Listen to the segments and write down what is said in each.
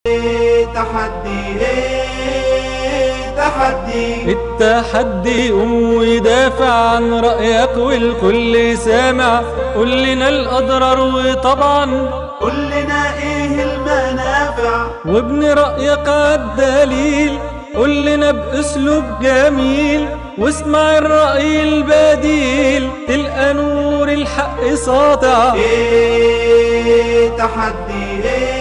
تحدي تحدي التحدي قوم ودافع عن رأيك والكل سامع قول لنا الأضرار وطبعا قول لنا ايه المنافع وابن رأيك عالدليل قول لنا بأسلوب جميل واسمع الرأي البديل تلقى نور الحق ساطع ايه تحدي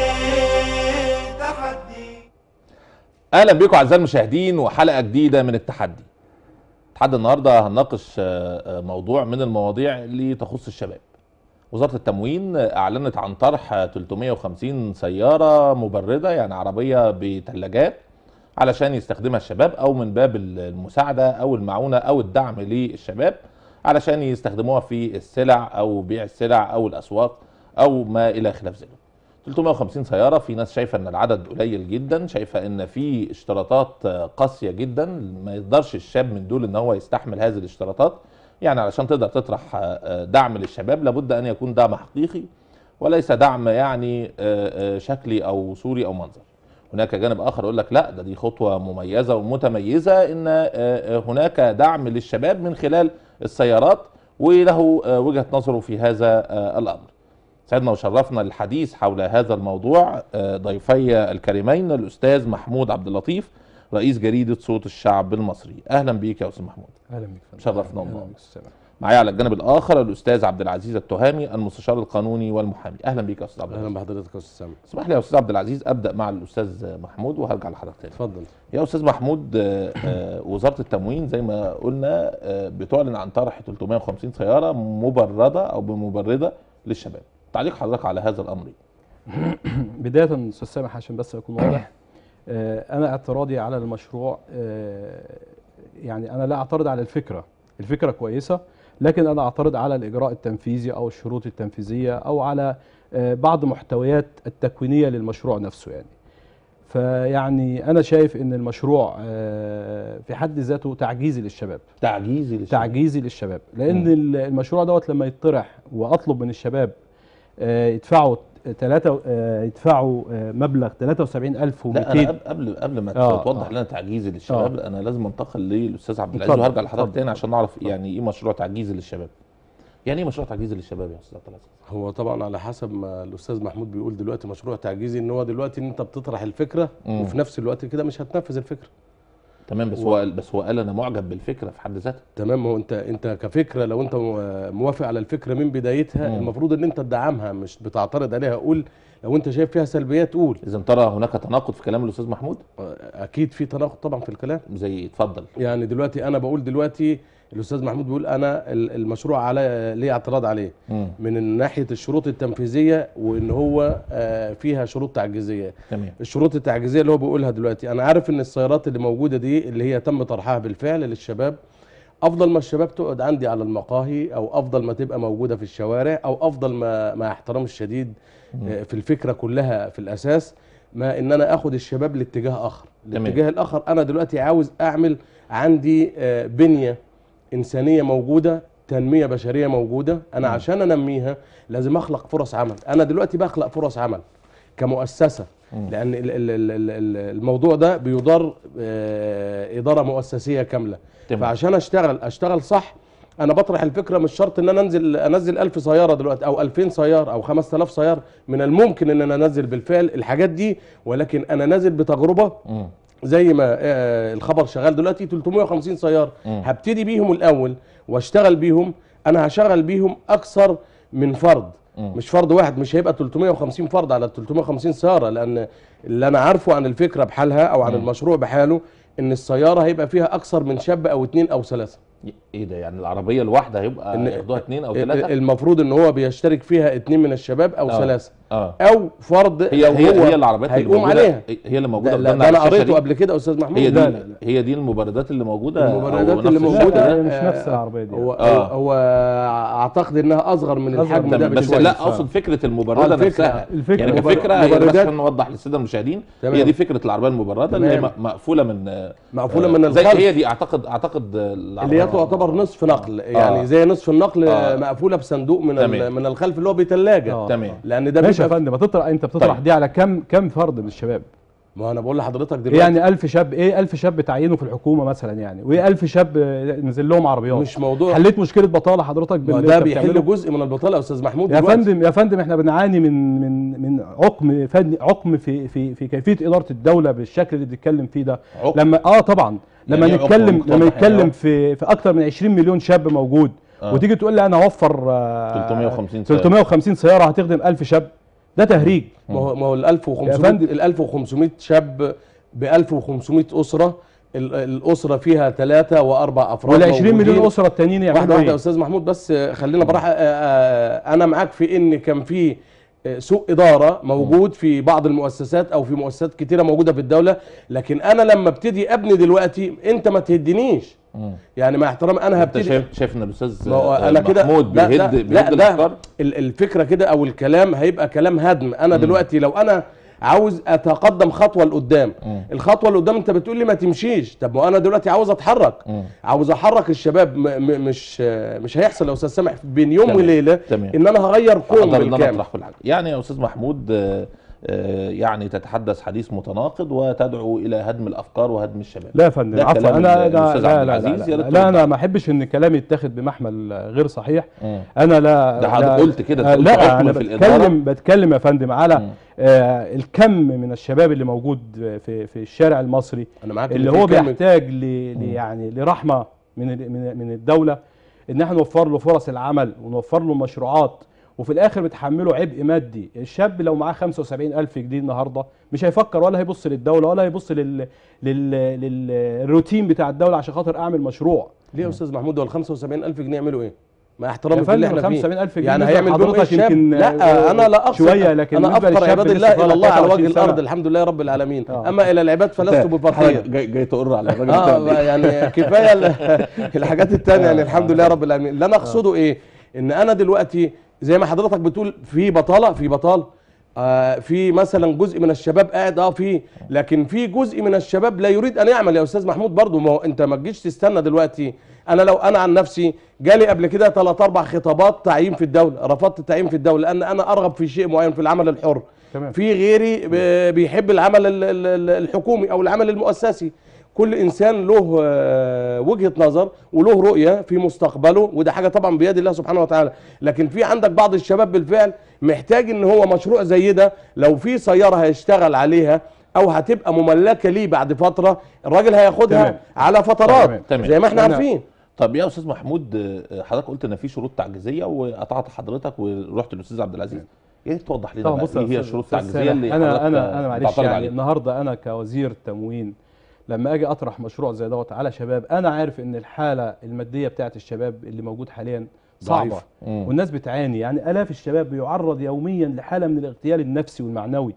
ايه تحدي اهلا بكم اعزائي المشاهدين وحلقه جديده من التحدي تحدي النهارده هنناقش آه، آه، موضوع من المواضيع اللي تخص الشباب وزاره التموين اعلنت عن طرح آه، 350 سياره مبرده يعني عربيه بثلاجات علشان يستخدمها الشباب او من باب المساعده او المعونه او الدعم للشباب علشان يستخدموها في السلع او بيع السلع او الاسواق او ما الى خلاف ذلك 350 سياره في ناس شايفه ان العدد قليل جدا شايفه ان في اشتراطات آه، قاسيه جدا ما يقدرش الشاب من دول ان هو يستحمل هذه الاشتراطات يعني علشان تقدر تطرح آه، آه، دعم للشباب لابد ان يكون دعم حقيقي وليس دعم يعني آه، آه، شكلي او صوري او منظر هناك جانب اخر يقول لك لا ده دي خطوه مميزه ومتميزه ان آه، آه، هناك دعم للشباب من خلال السيارات وله آه، وجهه نظره في هذا آه، الامر سعدنا وشرفنا الحديث حول هذا الموضوع آه، ضيفي الكريمين الاستاذ محمود عبد اللطيف رئيس جريده صوت الشعب المصري اهلا بيك يا استاذ محمود اهلا بك فندم. شرفنا أهلاً والله. بك أستاذ سامح. معايا على الجانب الاخر الاستاذ عبد العزيز التهامي المستشار القانوني والمحامي اهلا بيك يا استاذ عبد اهلا العزيز بحضرتك يا استاذ سامح اسمح لي يا استاذ عبد العزيز ابدا مع الاستاذ محمود وهرجع لحضرتك تاني اتفضل يا استاذ محمود آه، آه، وزاره التموين زي ما قلنا آه، بتعلن عن طرح 350 سياره مبرده او بمبرده للشباب تعليق حضرتك على هذا الامر إيه؟ بدايه استاذ سامح عشان بس اكون واضح آه، انا اعتراضي على المشروع آه، يعني انا لا اعترض على الفكره الفكره كويسه لكن انا اعترض على الاجراء التنفيذي او الشروط التنفيذيه او على آه، بعض محتويات التكوينيه للمشروع نفسه يعني فيعني انا شايف ان المشروع آه، في حد ذاته تعجيزي للشباب تعجيزي للشباب تعجيزي للشباب لان مم. ال- المشروع دوت لما يطرح واطلب من الشباب آه، يدفعوا ثلاثة يدفعوا آه، مبلغ لا انا 73200 قبل- قبل قبل ما آه، توضح آه. لنا تعجيزي للشباب انا لازم انتقل للاستاذ عبد العزيز اتفضل، وهرجع لحضرتك اتفضل، تاني عشان نعرف اتفضل. يعني ايه مشروع تعجيزي للشباب يعني ايه مشروع تعجيزي للشباب يا استاذ عبد العزيز هو طبعا على حسب ما الاستاذ محمود بيقول دلوقتي مشروع تعجيزي ان هو دلوقتي ان انت بتطرح الفكره مم. وفي نفس الوقت كده مش هتنفذ الفكره تمام بس هو بس هو قال انا معجب بالفكره في حد ذاتها تمام هو انت انت كفكره لو انت مو- موافق على الفكره من بدايتها مم. المفروض ان انت تدعمها مش بتعترض عليها قول لو انت شايف فيها سلبيات قول اذا ترى هناك تناقض في كلام الاستاذ محمود اكيد في تناقض طبعا في الكلام زي إيه؟ اتفضل يعني دلوقتي انا بقول دلوقتي الاستاذ محمود بيقول انا ال- المشروع على ليه اعتراض عليه مم. من ناحيه الشروط التنفيذيه وان هو آه، فيها شروط تعجيزيه تمام الشروط التعجيزيه اللي هو بيقولها دلوقتي انا عارف ان السيارات اللي موجوده دي اللي هي تم طرحها بالفعل للشباب افضل ما الشباب تقعد عندي على المقاهي او افضل ما تبقى موجوده في الشوارع او افضل ما مع احترام الشديد آه، في الفكره كلها في الاساس ما ان انا اخد الشباب لاتجاه اخر تمام. الاتجاه الاخر انا دلوقتي عاوز اعمل عندي آه، بنيه انسانيه موجوده تنميه بشريه موجوده انا عشان انميها لازم اخلق فرص عمل انا دلوقتي بخلق فرص عمل كمؤسسه مم. لان ال- ال- ال- ال- ال- الموضوع ده بيدار آه، اداره مؤسسيه كامله تمام. فعشان اشتغل اشتغل صح انا بطرح الفكره مش شرط ان انا انزل انزل 1000 سياره دلوقتي او 2000 سياره او 5000 سياره من الممكن ان انا انزل بالفعل الحاجات دي ولكن انا نازل بتجربه مم. زي ما آه، الخبر شغال دلوقتي 350 سياره مم. هبتدي بيهم الاول واشتغل بيهم انا هشغل بيهم اكثر من فرد مم. مش فرد واحد مش هيبقى 350 فرد على 350 سياره لان اللي انا عارفه عن الفكره بحالها او عن مم. المشروع بحاله ان السياره هيبقى فيها اكثر من شاب او اتنين او ثلاثه ايه ده يعني العربيه الواحده هيبقى إن- ياخدوها اثنين او ال- ثلاثه المفروض ان هو بيشترك فيها اتنين من الشباب او آه. ثلاثه اه او فرد هي لو هي هو هي العربيات اللي هيقوم موجوده عليها هي اللي موجوده ده, لا قدامنا ده انا على الشاشة قريته دي. قبل كده يا استاذ محمود هي دي لا لا لا. هي دي المبردات اللي موجوده المبردات أو اللي نفس موجوده الشكل ده؟ لا، مش آه، نفس العربية دي. هو آه. هو, هو اعتقد انها اصغر من أصغر الحجم ده تمام بس بشوية. لا اقصد فكره المبرده آه، الفكرة- نفسها الفكرة. يعني مبر- كفكره هي بس مبردات- عشان نوضح للساده المشاهدين تمام. هي دي فكره العربيه المبرده اللي هي تمام. م- مقفوله من مقفوله آه، من زي الخلف هي دي اعتقد اعتقد اللي هي تعتبر نصف نقل يعني آه. زي نصف النقل آه. مقفوله بصندوق من ال- تمام. من الخلف اللي هو بثلاجه آه. تمام تمام لان ده ماشي معلش يا هيبقى- فندم هتطرح انت بتطرح طيب. دي على كم كم فرد من الشباب ما انا بقول لحضرتك إيه دلوقتي يعني 1000 شاب ايه 1000 شاب تعينوا في الحكومه مثلا يعني وايه 1000 شاب آه، نزل لهم عربيات مش موضوع حليت مشكله بطاله حضرتك ما باللي ده انت بيحل بتعمله؟ جزء من البطاله يا استاذ محمود يا دلوقتي. فندم يا فندم احنا بنعاني من من من عقم فني عقم في في في كيفيه اداره الدوله بالشكل اللي بنتكلم فيه ده عقم؟ لما اه طبعا لما يعني إيه عقم نتكلم مقتضى لما يعني نتكلم عقم؟ في في اكتر من 20 مليون شاب موجود آه. وتيجي تقول لي انا هوفر آه 350 سيارة. 350 سياره هتخدم 1000 شاب ده تهريج ما هو ما هو ال يا 1500 فندم. ال 1500 شاب ب 1500 اسره ال- الاسره فيها ثلاثه واربع افراد وال 20 مليون موجودين. اسره التانيين واحده يعملوا واحده يا ايه؟ استاذ محمود بس آه، خلينا براحه آه، آه، انا معاك في ان كان في آه، سوء اداره موجود في بعض المؤسسات او في مؤسسات كتيره موجوده في الدوله لكن انا لما ابتدي ابني دلوقتي انت ما تهدنيش مم. يعني مع احترام انا انت هبتدي شايف شايف ان الاستاذ ما هو آه، انا كده محمود لا- بيهد لا- بيهد لا الافكار ده ال- الفكره كده او الكلام هيبقى كلام هدم انا دلوقتي لو انا عاوز اتقدم خطوه لقدام مم. الخطوه اللي قدام انت بتقول لي ما تمشيش طب ما انا دلوقتي عاوز اتحرك مم. عاوز احرك الشباب م م مش آه، مش هيحصل يا استاذ سامح بين يوم تمام. وليله تمام. ان انا هغير كون اقدر ان انا بالكامل اطرح كل حاجه يعني يا استاذ محمود آه، آه، يعني تتحدث حديث متناقض وتدعو الى هدم الافكار وهدم الشباب لا يا فندم ده عفوا كلام انا الأستاذ لا عبد لا لا, العزيز، يا لا, ريت لا ترد انا عليه. ما احبش ان كلامي يتاخد بمحمل غير صحيح مم. انا لا ده حضرتك لا- قلت كده، آه، قلت لا حكم انا في الإدارة. بتكلم بتكلم يا فندم على مم. آه الكم من الشباب اللي موجود في في الشارع المصري انا معاك اللي إن في هو كلمة- بيحتاج ل ل- يعني لرحمه من ال- من من الدوله ان احنا نوفر له فرص العمل ونوفر له مشروعات وفي الاخر بتحمله عبء مادي الشاب لو معاه 75000 جنيه النهارده مش هيفكر ولا هيبص للدوله ولا هيبص لل لل للروتين بتاع الدوله عشان خاطر اعمل مشروع ليه يا استاذ محمود هو ال 75000 جنيه يعملوا ايه؟ مع يا احترامي في اللي فندم احنا فيه 75000 جنيه يعني بالنسبة هيعمل بيهم ايه لحضرتك الشاب؟ يمكن لا انا لا اقصد شويه لكن انا بالنسبة افقر للشاب عباد لسه الله طالع الى الله على 23 وجه سنة. الارض الحمد لله رب العالمين آه. اما الى العباد فلست بفقير جاي, جاي تقر على الراجل اه التاني. يعني كفايه ال- الحاجات التانية يعني الحمد لله رب العالمين اللي انا اقصده ايه ان انا دلوقتي زي ما حضرتك بتقول في بطاله في بطال آه في مثلا جزء من الشباب قاعد اه في لكن في جزء من الشباب لا يريد ان يعمل يا استاذ محمود برضو ما هو انت ما تجيش تستنى دلوقتي انا لو انا عن نفسي جالي قبل كده ثلاث اربع خطابات تعيين في الدوله رفضت التعيين في الدوله لان انا ارغب في شيء معين في العمل الحر تمام. في غيري ب- بيحب العمل ال- ال- ال- الحكومي او العمل المؤسسي كل انسان له آه، وجهه نظر وله رؤيه في مستقبله وده حاجه طبعا بيد الله سبحانه وتعالى لكن في عندك بعض الشباب بالفعل محتاج ان هو مشروع زي ده لو في سياره هيشتغل عليها او هتبقى مملكه ليه بعد فتره الراجل هياخدها تمام. على فترات تمام. تمام. زي ما احنا أنا- عارفين طب يا استاذ محمود آه، حضرتك قلت ان في شروط تعجيزيه وقطعت حضرتك ورحت للاستاذ عبد العزيز يا ريت توضح لنا طبعا بقى بص يا ايه هي أستاذ- الشروط أستاذ التعجيزيه سامح، اللي انا حضرتك انا انا معلش بتعترض يعني عليها؟ النهارده انا كوزير تموين لما اجي اطرح مشروع زي دوت على شباب انا عارف ان الحاله الماديه بتاعت الشباب اللي موجود حاليا صعبه ضعيف. مم. والناس بتعاني يعني الاف الشباب بيعرض يوميا لحاله من الاغتيال النفسي والمعنوي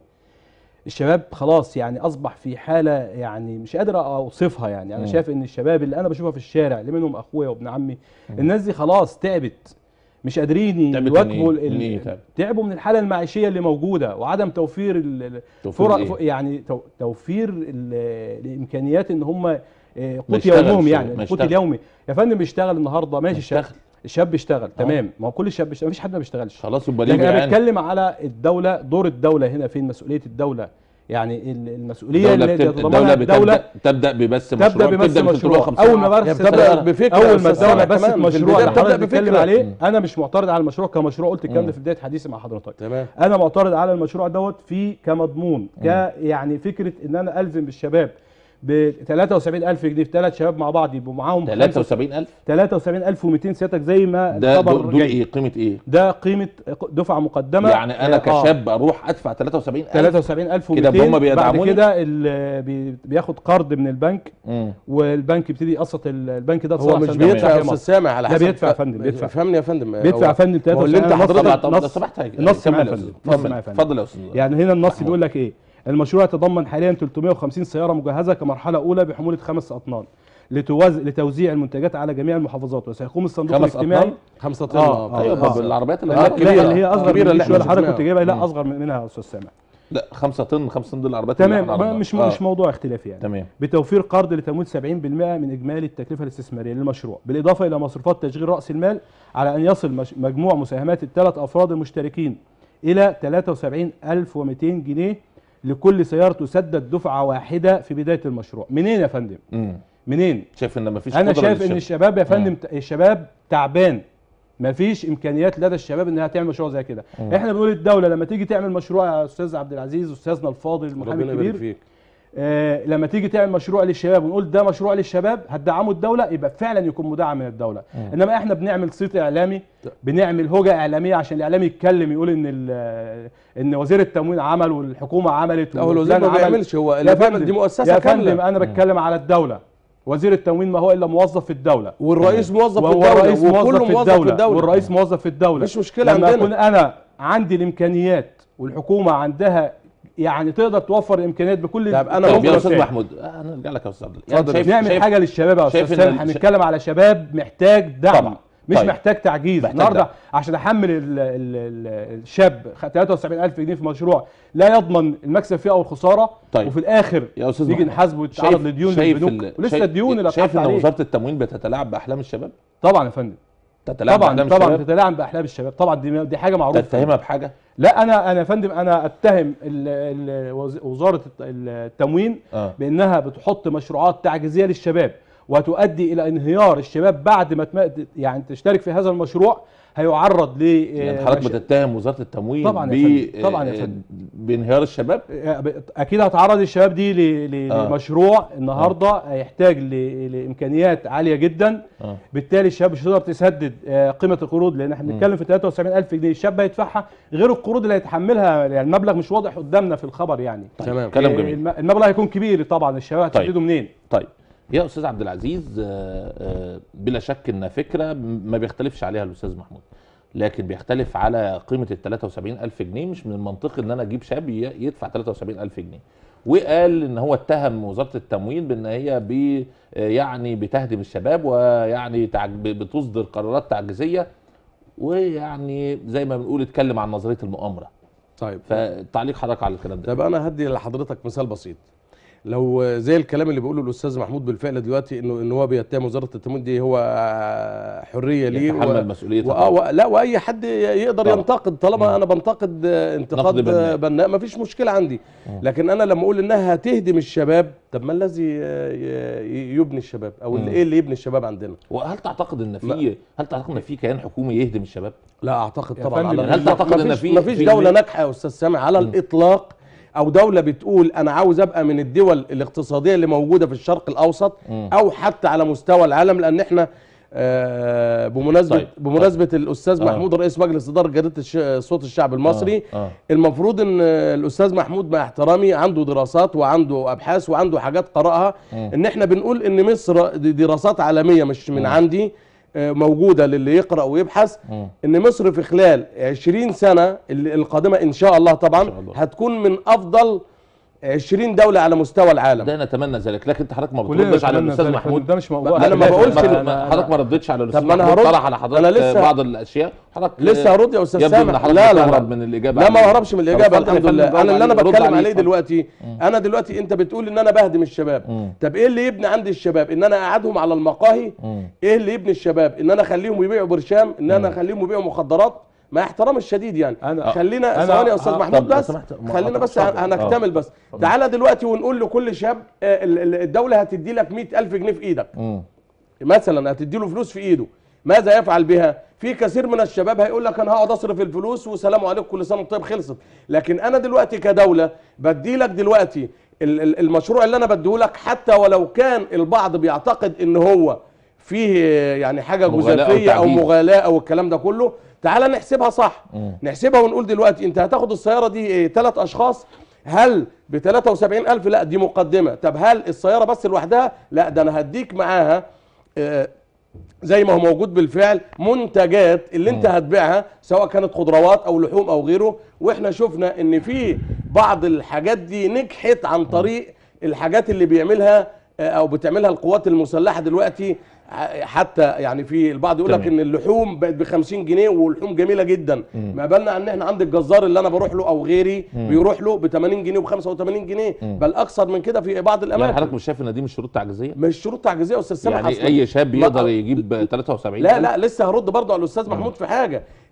الشباب خلاص يعني اصبح في حاله يعني مش قادر اوصفها يعني انا مم. شايف ان الشباب اللي انا بشوفها في الشارع اللي منهم اخويا وابن عمي الناس دي خلاص تعبت مش قادرين تعبت من يواكبوا إيه؟ ال- من إيه تعب؟ تعبوا من الحاله المعيشيه اللي موجوده وعدم توفير ال- ال- توفير فرق إيه؟ يعني تو- توفير ال- الامكانيات ان هم آه، ما قوت يشتغلش، يومهم ما يعني القوت يشتغل. اليومي يا فندم بيشتغل النهارده ماشي الشاب يشتغل. الشاب بيشتغل تمام ما هو كل الشاب بيشتغل مفيش حد ما بيشتغلش خلاص يبقى ليه لكن انا بيعاني؟ بتكلم على الدوله دور الدوله هنا فين مسؤوليه الدوله يعني ال- المسؤوليه الدولة, اللي بتب... يتضمنها الدولة, الدوله بتبدأ, تبدأ ببث مشروع تبدا بمس بتبدأ ب مشروع 350 اول ما هي برسل بتبدأ الدولة- بفكرة اول يا ما أستاذ الدوله سامح بثت كمان. في مشروع البداية اللي بتبدأ حضرتك بتتكلم بفكرة. عليه انا مش معترض على المشروع كمشروع قلت الكلام ده في بدايه حديثي مع حضرتك تمام انا معترض على المشروع دوت في كمضمون ك يعني فكره ان انا الزم بالشباب ب 73000 جنيه في ثلاث شباب مع بعض يبقوا معاهم 73000 73200 سيادتك زي ما ده الخبر دول, دول جاي. ايه قيمة ايه؟ ده قيمه دفعه مقدمه يعني انا آه، كشاب اروح ادفع 73000 73200 كده هم بعد بيدعموني؟ كده ال- بي- بياخد قرض من البنك مم. والبنك يبتدي يقسط ال- البنك ده هو صراحة مش ده بيدفع يا في استاذ مصر. سامح على لا حسب بيدفع يا فندم، بيدفع. فهمني يا فندم بيدفع يا هو- فندم هو اللي انت 93 حضرتك طب طب لو نص- سمحت نص كمل معايا يا يا أستاذ. فندم، نص كمل. معايا يا فندم. اتفضل يا استاذ يعني هنا النص محمود. بيقول لك ايه المشروع يتضمن حاليا 350 سياره مجهزه كمرحله اولى بحموله خمس اطنان لتوز... لتوزيع المنتجات على جميع المحافظات وسيقوم الصندوق خمس الاجتماعي أطنان؟ خمسة طن آه، آه. ايوه آه. طب العربيات اللي آه، لا, هناك كبيرة. لا اللي هي اصغر كبيرة من اللي دي شويه احنا اللي حضرتك شفناها. كنت جايبها مم. لا اصغر من- منها يا استاذ سامح لا 5 طن 5 طن دول العربيات اللي تمام احنا ما- عرضناها. مش آه. مش موضوع اختلاف يعني تمام بتوفير قرض لتمويل 70% من اجمالي التكلفه الاستثماريه للمشروع بالاضافه الى مصروفات تشغيل راس المال على ان يصل مش- مجموع مساهمات الثلاث افراد المشتركين الى 73200 جنيه لكل سياره تسدد دفعه واحده في بدايه المشروع منين يا فندم مم. منين شايف ان مفيش انا قدرة شايف ان للشباب. الشباب يا فندم الشباب تعبان مفيش امكانيات لدى الشباب انها تعمل مشروع زي كده احنا بنقول الدوله لما تيجي تعمل مشروع يا استاذ عبد العزيز استاذنا الفاضل المحامي ربنا يبارك الكبير فيك آه لما تيجي تعمل مشروع للشباب ونقول ده مشروع للشباب هتدعمه الدوله يبقى فعلا يكون مدعم من الدوله انما احنا بنعمل صيت اعلامي بنعمل هوجه اعلاميه عشان الاعلام يتكلم يقول ان ال- ان وزير التموين عمل والحكومه عملت لا هو الوزير وفلان ما عمل. بيعملش هو يا اللي بيعمل فندم دي مؤسسه يا فندم كامله انا بتكلم على الدوله وزير التموين ما هو الا موظف في الدوله والرئيس موظف في وهو الدوله الرئيس وكله موظف في موظف في الدولة الدوله والرئيس موظف في الدولة مش مشكلة لما عندنا. أكون أنا عندي الإمكانيات والحكومة عندها يعني تقدر توفر الإمكانيات بكل طب أنا طيب ممكن يا استاذ أسأل. محمود آه، انا ارجع لك يا استاذ عبد الله اتفضل. شايف نعمل شايف حاجة للشباب يا شايف أستاذ إن سامح ال- هنتكلم على شباب محتاج دعم طبعا. مش طيب. محتاج تعجيز محتاج النهارده دعم. عشان احمل ال ال ال الشاب 73000 جنيه في مشروع لا يضمن المكسب فيه او الخساره طيب. وفي الاخر يا استاذ نيجي محمود، نحاسبه ويتعرض لديون شايف للبنوك ال- ولسه شايف- الديون اللي شايف هتحط ان عليه وزاره التموين بتتلاعب باحلام الشباب طبعا يا فندم تتلاعب طبعا باحلام طبعا الشباب بتتلاعب باحلام الشباب طبعا دي دي حاجه معروفه تتهمها بحاجه لا انا انا يا فندم انا اتهم ال ال وز- وزاره الت- التموين اه بانها بتحط مشروعات تعجيزيه للشباب وتؤدي الى انهيار الشباب بعد ما تم- يعني تشترك في هذا المشروع هيعرض ل يعني حضرتك مش- بتتهم وزاره التموين طبعاً ب يا فندم، طبعاً يا آه، فندم. بانهيار الشباب اكيد هتعرض الشباب دي ل- ل- آه. لمشروع النهارده هيحتاج ل- لامكانيات عاليه جدا اه بالتالي الشباب مش هتقدر تسدد آه، قيمه القروض لان احنا بنتكلم في 73000 جنيه الشاب هيدفعها غير القروض اللي هيتحملها يعني المبلغ مش واضح قدامنا في الخبر يعني تمام كلام آه، جميل الم- المبلغ هيكون كبير طبعا الشباب طيب. هتسدده منين طيب يا استاذ عبد العزيز آه، آه، بلا شك ان فكره م- ما بيختلفش عليها الاستاذ محمود لكن بيختلف على قيمه ال 73000 جنيه مش من المنطقي ان انا اجيب شاب ي- يدفع 73000 جنيه وقال ان هو اتهم وزاره التموين بان هي بي آه، يعني بتهدم الشباب ويعني تعج- ب- بتصدر قرارات تعجيزيه ويعني زي ما بنقول اتكلم عن نظريه المؤامره طيب فتعليق حضرتك على الكلام ده طب انا هدي لحضرتك مثال بسيط لو زي الكلام اللي بيقوله الاستاذ محمود بالفعل دلوقتي انه ان هو بيتهم وزاره التموين دي هو آه، حريه ليه يتحمل مسؤوليتها وآه و... لا واي حد يقدر طبعا. ينتقد طالما انا بنتقد آه، انتقاد نقد بناء. بناء, بناء ما فيش مشكله عندي لكن انا لما اقول انها هتهدم الشباب طب ما الذي آه، ي- يبني الشباب او مم. ايه اللي يبني الشباب عندنا وهل تعتقد ان في هل تعتقد ان في كيان حكومي يهدم الشباب؟ لا اعتقد يا طبعا فندم، على هل تعتقد إن مفيش- في- مفيش في- دوله ناجحه يا استاذ سامع على الاطلاق او دوله بتقول انا عاوز ابقى من الدول الاقتصاديه اللي موجوده في الشرق الاوسط مم. او حتى على مستوى العالم لان احنا آه، بمناسبه طيب، بمناسبه الاستاذ آه. محمود رئيس مجلس اداره جريده الش- صوت الشعب المصري آه. آه. المفروض ان الاستاذ محمود مع احترامي عنده دراسات وعنده ابحاث وعنده حاجات قراها مم. ان احنا بنقول ان مصر دي دراسات عالميه مش من مم. عندي آه، موجوده للي يقرا ويبحث مم. ان مصر في خلال 20 سنه ال- القادمه ان شاء الله طبعا إن شاء الله. هتكون من افضل 20 دوله على مستوى العالم ده نتمنى ذلك لكن انت حضرتك ما كلنا بتردش على نتمنى الاستاذ ذلك، محمود ده مش موضوع أنا ما لا، بقولش ما- ال- ما- حضرتك ما ردتش على الاستاذ طب ما أنا محمود هرد. طرح على حضرتك أنا لسه- بعض الاشياء حضرتك لسه هرد يا استاذ يبدو ان سامح حضرتك لا لا لا بتهرب من الاجابه لا ما عليه. هربش من طب الاجابه اتفضل يا الحمد فندم، لله برافو انا اللي انا عليك. رد بتكلم عليه، عليه اتفضل. دلوقتي انا دلوقتي انت بتقول ان انا بهدم الشباب مم. طب ايه اللي يبني عند الشباب ان انا اقعدهم على المقاهي مم. ايه اللي يبني الشباب ان انا اخليهم يبيعوا برشام ان انا اخليهم يبيعوا مخدرات مع احترام الشديد يعني أنا- خلينا أنا- ثواني يا استاذ آه، محمود طب لو بس سمحت، ما خلينا أقطعش. بس اتفضل. هنكتمل بس تعالى دلوقتي ونقول لكل شاب آه، ال- ال- الدوله هتدي لك 100000 جنيه في ايدك مم. مثلا هتدي له فلوس في ايده ماذا يفعل بها في كثير من الشباب هيقول لك انا هقعد اصرف الفلوس وسلام عليكم كل سنه وانت طيب خلصت لكن انا دلوقتي كدوله بدي لك دلوقتي ال- ال- المشروع اللي انا بديه لك حتى ولو كان البعض بيعتقد ان هو فيه يعني حاجه مغالاة أو جزافيه او تعجيز. مغالاه او الكلام ده كله تعال نحسبها صح مم. نحسبها ونقول دلوقتي انت هتاخد السياره دي ثلاث اشخاص هل ب 73000 لا دي مقدمه طب هل السياره بس لوحدها لا ده انا هديك معاها آه، زي ما هو موجود بالفعل منتجات اللي انت هتبيعها سواء كانت خضروات او لحوم او غيره واحنا شفنا ان في بعض الحاجات دي نجحت عن طريق الحاجات اللي بيعملها آه، او بتعملها القوات المسلحه دلوقتي ع- حتى يعني في البعض يقول لك تمام. ان اللحوم بقت ب 50 جنيه واللحوم جميله جدا ما بالنا ان احنا عند الجزار اللي انا بروح له او غيري بيروح له ب 80 جنيه وب 85 جنيه بل اكثر من كده في بعض يعني حضرتك الاماكن مش شايف ان دي مش شروط تعجيزيه؟ مش شروط تعجيزيه يا استاذ سامح يعني أصلاً. اي شاب ما- يقدر يجيب 73 لا لا لسه هرد برضه على الاستاذ محمود في حاجه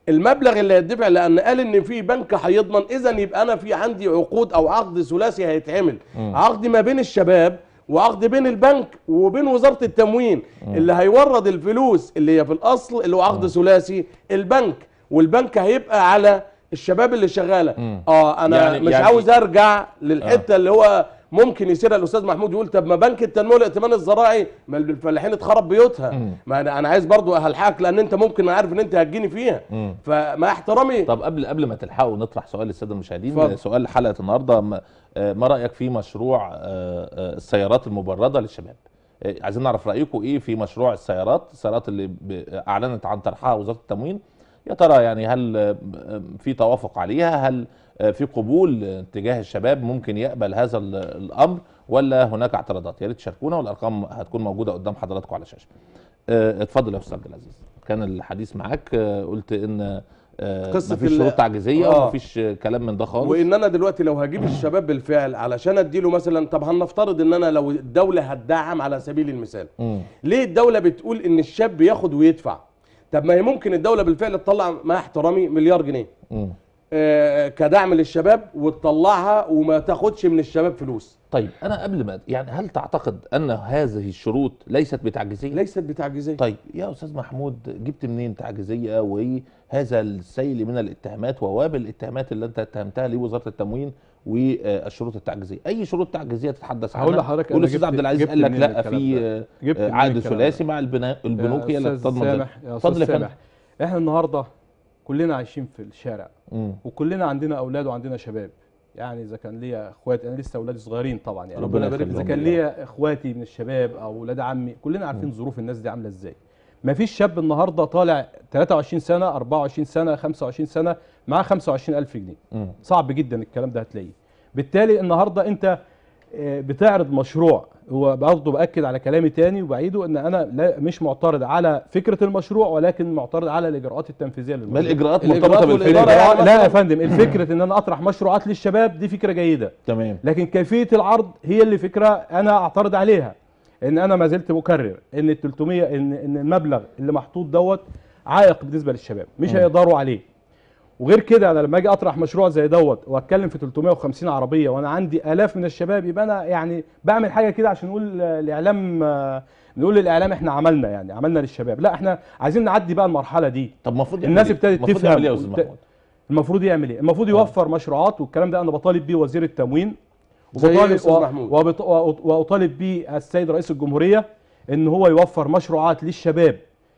المبلغ اللي هيدفع لان قال ان في بنك هيضمن اذا يبقى انا في عندي عقود او عقد ثلاثي هيتعمل عقد ما بين الشباب وعقد بين البنك وبين وزاره التموين اللي هيورد الفلوس اللي هي في الاصل اللي هو عقد ثلاثي البنك والبنك هيبقى على الشباب اللي شغاله اه انا يعني- يعني مش يعني- عاوز ارجع للحته اللي هو ممكن يصيرها الاستاذ محمود يقول طب ما بنك التنميه والائتمان الزراعي ما الفلاحين اتخرب بيوتها ما انا انا عايز برضو هلحقك لان انت ممكن أنا عارف ان انت هتجيني فيها فمع احترامي طب قبل قبل ما تلحقوا نطرح سؤال للساده المشاهدين اتفضل. سؤال حلقه النهارده ما, آه، ما رايك في مشروع آه، آه، السيارات المبرده للشباب آه، عايزين نعرف رايكم ايه في مشروع السيارات السيارات اللي ب- اعلنت عن طرحها وزاره التموين يا ترى يعني هل آه، آه، في توافق عليها هل آه، في قبول آه، تجاه الشباب ممكن يقبل هذا ال- الامر ولا هناك اعتراضات يا ريت تشاركونا والارقام هتكون موجوده قدام حضراتكم على الشاشه آه، اتفضل يا استاذ عبد العزيز كان الحديث معاك آه، قلت ان آه، قصة مفيش ال- شروط تعجيزيه آه. ومفيش آه، كلام من ده خالص وان انا دلوقتي لو هجيب الشباب بالفعل علشان اديله مثلا طب هنفترض ان انا لو الدوله هتدعم على سبيل المثال مم. ليه الدوله بتقول ان الشاب ياخد ويدفع طب ما هي ممكن الدوله بالفعل تطلع مع احترامي مليار جنيه مم. آه، كدعم للشباب وتطلعها وما تاخدش من الشباب فلوس طيب انا قبل ما يعني هل تعتقد ان هذه الشروط ليست بتعجيزيه ليست بتعجيزيه طيب يا استاذ محمود جبت منين تعجيزيه وهذا السيل من الاتهامات ووابل الاتهامات اللي انت اتهمتها لوزاره التموين والشروط التعجيزيه اي شروط تعجيزيه تتحدث عنها هقول لحضرتك أنا والاستاذ جبت- عبد العزيز جبت قال لك منين لا الكلام في ده؟ آه، جبت آه، منين عقد الكلام ثلاثي ده؟ مع البنا- البنوك هي يا اللي أستاذ تضمن ذلك سامح يا استاذ اتفضل يا فندم سامح احنا النهارده كلنا عايشين في الشارع مم. وكلنا عندنا اولاد وعندنا شباب يعني اذا كان ليا اخوات انا لسه اولادي صغيرين طبعا يعني ربنا يبارك يخليهم اذا لك. كان ليا اخواتي من الشباب او اولاد عمي كلنا عارفين ظروف الناس دي عامله ازاي ما فيش شاب النهارده طالع 23 سنه 24 سنه 25 سنه معاه 25000 جنيه مم. صعب جدا الكلام ده هتلاقيه بالتالي النهارده انت آه، بتعرض مشروع هو برضه باكد على كلامي تاني وبعيده ان انا لا مش معترض على فكره المشروع ولكن معترض على الاجراءات التنفيذيه ما للمشروع الاجراءات الإجراءات مرتبطه بالفكره والإدارة يعني لا يا مثلاً- فندم الفكره ان انا اطرح مشروعات للشباب دي فكره جيده تمام لكن كيفيه العرض هي اللي فكره انا اعترض عليها ان انا ما زلت مكرر ان ال 300 ان ان المبلغ اللي محطوط دوت عائق بالنسبه للشباب مش هيقدروا عليه وغير كده انا لما اجي اطرح مشروع زي دوت واتكلم في 350 عربيه وانا عندي الاف من الشباب يبقى انا يعني بعمل حاجه كده عشان نقول الاعلام آه، نقول للاعلام احنا عملنا يعني عملنا للشباب لا احنا عايزين نعدي بقى المرحله دي طب المفروض الناس يعمل إيه؟ ابتدت المفروض يعمل ايه يا تفهم استاذ وت- محمود المفروض يعمل ايه المفروض يوفر مشروعات والكلام ده انا بطالب بيه وزير التموين زي إيه يا أستاذ و- محمود؟ وبط- وأط- واطالب بيه السيد رئيس الجمهوريه ان هو يوفر مشروعات للشباب